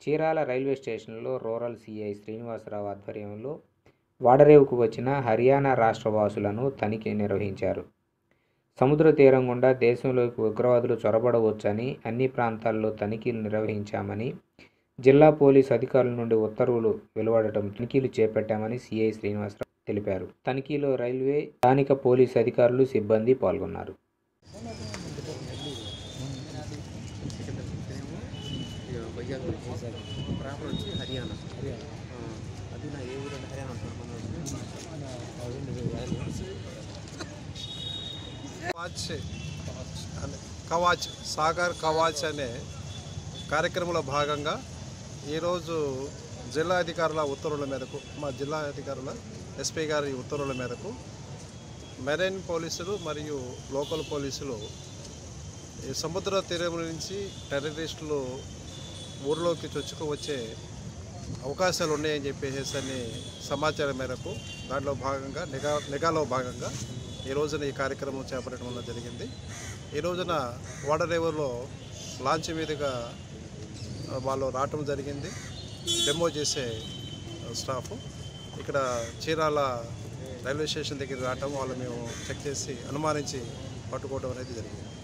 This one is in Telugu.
చీరాల రైల్వే స్టేషన్లో రూరల్ సిఐ శ్రీనివాసరావు ఆధ్వర్యంలో వాడరేవుకు వచ్చిన హర్యానా రాష్ట్ర వాసులను తనిఖీ నిర్వహించారు సముద్ర తీరం గుండా దేశంలోకి ఉగ్రవాదులు చొరబడవచ్చని అన్ని ప్రాంతాల్లో తనిఖీలు నిర్వహించామని జిల్లా పోలీస్ అధికారుల నుండి ఉత్తర్వులు వెలువడటం తనిఖీలు చేపట్టామని సిఐ శ్రీనివాసరావు తెలిపారు తనిఖీలో రైల్వే స్థానిక పోలీస్ అధికారులు సిబ్బంది పాల్గొన్నారు వైజాగ్ ప్రాపర్ వచ్చి హర్యానా ఆ, అది నా ఏ ఊరు అంటే హర్యానా అంటున్నాను కవాచ్ అనే కవాచ్ సాగర్ కవాచ్ అనే కార్యక్రమంలో భాగంగా ఈరోజు జిల్లా అధికారుల ఉత్తర్వుల మేరకు మా జిల్లా అధికారుల ఎస్పీ గారి ఉత్తర్వుల మేరకు మెరైన్ పోలీసులు మరియు లోకల్ పోలీసులు ఈ సముద్ర తీరం నుంచి టెర్రరిస్టులు ఊర్లోకి చొచ్చుకు వచ్చే అవకాశాలు ఉన్నాయని చెప్పేసి అని సమాచారం మేరకు దాంట్లో భాగంగా నిఘా నిఘాలో భాగంగా ఈ రోజున ఈ కార్యక్రమం చేపట్టడం వల్ల జరిగింది ఈ రోజున వాడరేవులో లాంచ్ మీదుగా ఆ, వాళ్ళు రావటం జరిగింది డెమో చేసే ఆ, స్టాఫ్ ఇక్కడ చీరాల రైల్వే స్టేషన్ దగ్గర రావటం వాళ్ళు మేము చెక్ చేసి అనుమానించి పట్టుకోవడం అనేది జరిగింది